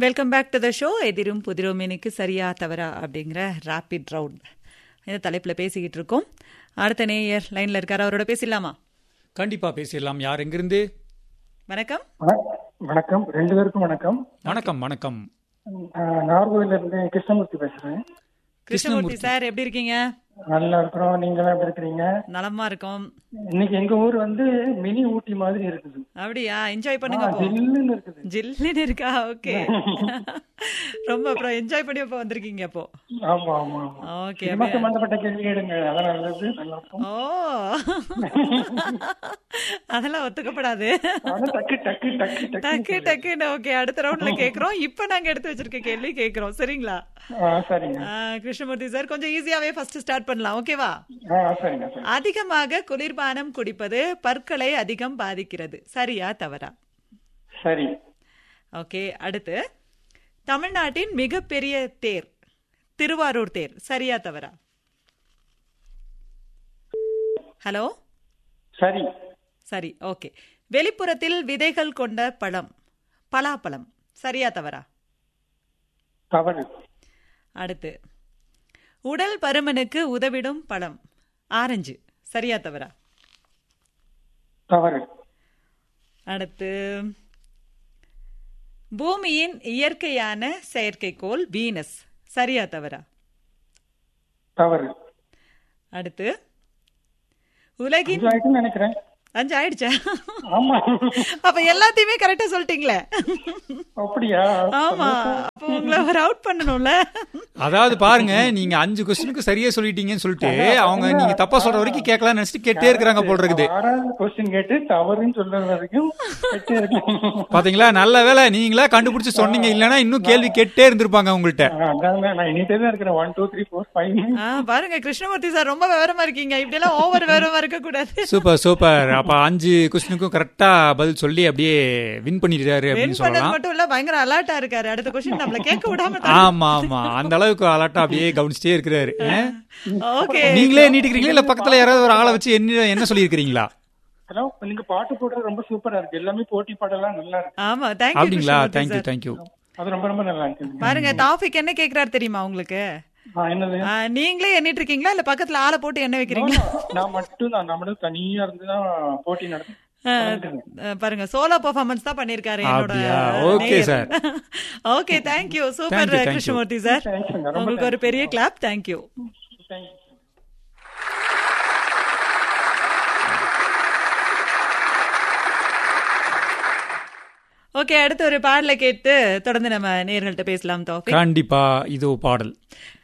Welcome back to the show எதிரும் புதிரும் எனக்கு சரியா தவறா அப்படிங்கிற ரேபிட் ரவுண்ட் இந்த தலைப்பில் பேசிக்கிட்டு இருக்கோம் அடுத்த நேயர் லைனில் இருக்கார் அவரோட பேசிடலாமா கண்டிப்பா பேசிடலாம் யார் எங்கிருந்து வணக்கம் வண- வணக்கம் ரெண்டு பேருக்கும் வணக்கம் வணக்கம் வணக்கம் நான் நார்கோயில இருந்து கிருஷ்ணமூர்த்தி பேசுறேன் கிருஷ்ணமூர்த்தி சார் எப்படி இருக்கீங்க நல்லா இருக்கிறோம் நீங்க எல்லாம் எப்படி இருக்கிறீங்க நலமா இருக்கோம் இன்னைக்கு எங்க ஊர் வந்து மினி ஊட்டி மாதிரி இருக்குது அப்படியா என்ஜாய் பண்ணுங்க ஆ, அப்போ ஜில்லுன்னு இருக்குது ஜில்லுன்னு இருக்கா ஓகே ரொம்ப அப்புறம் என்ஜாய் பண்ணி அப்போ வந்திருக்கீங்க அப்போ ஆமா ஆமா ஆமா ஓகே சினிமா சம்பந்தப்பட்ட கேள்வி எடுங்க அதான் நல்லது நல்லா இருக்கும் ஓ அதெல்லாம் ஒத்துக்கப்படாது ஆனா டக்கு டக்கு டக்கு டக்கு டக்கு டக்குன்னு ஓகே அடுத்த ரவுண்ட்ல கேக்குறோம் இப்போ நாங்க எடுத்து வச்சிருக்க கேள்வி கேக்குறோம் சரிங்களா ஆ, சரிங்க ஆ, கிருஷ்ணமூர்த்தி சார் கொஞ்சம் ஈஸியாவே ஃபர்ஸ்ட் ஸ்டார்ட் பண்ணலாம் ஓகேவா ஆ சரிங்க சரி அதிகமாக குளிர்பானம் குடிப்பது பற்களை அதிகம் பாதிக்கிறது சரியா தவறா சரி ஓகே அடுத்து தமிழ்நாட்டின் மிகப்பெரிய தேர் திருவாரூர் தேர் சரியா தவறா ஹலோ சரி சரி ஓகே வெளிப்புறத்தில் விதைகள் கொண்ட பழம் பலாப்பழம் சரியா தவறா தவறு அடுத்து உடல் பருமனுக்கு உதவிடும் பழம் ஆரஞ்சு சரியா தவறா தவறு அடுத்து பூமியின் இயற்கையான செயற்கைக்கோள் வீனஸ் சரியா தவறா தவறு அடுத்து உலகின் அஞ்சு ஆயிட்டுன்னு நினைக்கிறேன் அஞ்சு ஆயிடுச்சா ஆமா அப்ப எல்லாத்தையுமே கரெக்டா சொல்லிட்டீங்களே அப்படியா ஆமா அப்ப உங்களை ஒரு அவுட் பண்ணணும்ல அதாவது பாருங்க நீங்க அஞ்சு கொஸ்டினுக்கு சரியா சொல்லிட்டீங்கன்னு சொல்லிட்டு அவங்க நீங்க தப்பா சொல்ற வரைக்கும் கேட்கலாம் நினைச்சிட்டு கேட்டே இருக்கிறாங்க போல் இருக்குது ஆறாவது கொஸ்டின் கேட்டு தவறுன்னு சொல்றது வரைக்கும் கேட்டே இருக்கேன் பாத்தீங்களா நல்ல வேலை நீங்களா கண்டுபிடிச்சு சொன்னீங்க இல்லனா இன்னும் கேள்வி கேட்டே இருந்திருப்பாங்க உங்கள்ட்ட அதான் நான் இனிட்டே தான் இருக்கிறேன் one two three four five ஆ, பாருங்க கிருஷ்ணமூர்த்தி சார் ரொம்ப விவரமா இருக்கீங்க இப்படி எல்லாம் ஓவர் விவரமா இருக்க கூடாது சூப்பர் சூப்பர் அப்ப அஞ்சு கொஸ்டினுக்கும் கரெக்டா பதில் சொல்லி அப்படியே வின் பண்ணிட்டாரு வின் அப்படின்னு பண்ணது சொல்லலாம் மட்டும் இல்ல பயங்கர அலர்ட்டா இருக்காரு அடுத்த கொஸ்டின் நம்மள கேட்க விடாம ஆமா ஆமா அந்த அளவுக்கு அலர்ட்டா அப்படியே கவனிச்சிட்டே இருக்கிறாரு ஆ? ஓகே நீங்களே நீட்டிக்கிறீங்களா இல்ல பக்கத்துல யாராவது ஒரு ஆளை வச்சு என்ன என்ன சொல்லியிருக்கிறீங்களா ஹலோ நீங்க பாட்டு போடுறது ரொம்ப சூப்பரா இருக்கு எல்லாமே போட்டி பாடலாம் நல்லா இருக்கு ஆமா தேங்க்யூ அப்படிங்களா தேங்க்யூ தேங்க்யூ அது ரொம்ப ரொம்ப நல்லா இருக்கு பாருங்க டாபிக் என்ன கேக்குறாரு தெரியுமா உங்களுக்கு ஆ, என்னது ஆ, நீங்களே எண்ணிட்டு இருக்கீங்களா இல்ல பக்கத்துல ஆளை போட்டு எண்ணெய் வைக்கிறீங்களா நான் மட்டும் தான் நம்மளும் தனியா இருந்து தான் போட்டி நடத்து ஆ, பாருங்க சோலோ பெர்ஃபார்மன்ஸ் தான் பண்ணிருக்காரு என்னோட அப்படியா? Okay, sir. Okay thank you Thank super you, thank you. Krishnamurthy sir தேங்க்ஸ்ங்க ரொம்ப உங்களுக்கு ஒரு பெரிய கிளாப் தேங்க்யூ தேங்க்யூ ஓகே அடுத்து ஒரு பாடலை கேட்டு தொடர்ந்து நம்ம நேர்கள்ட்ட பேசலாம் தோஃபி கண்டிப்பா இது பாடல்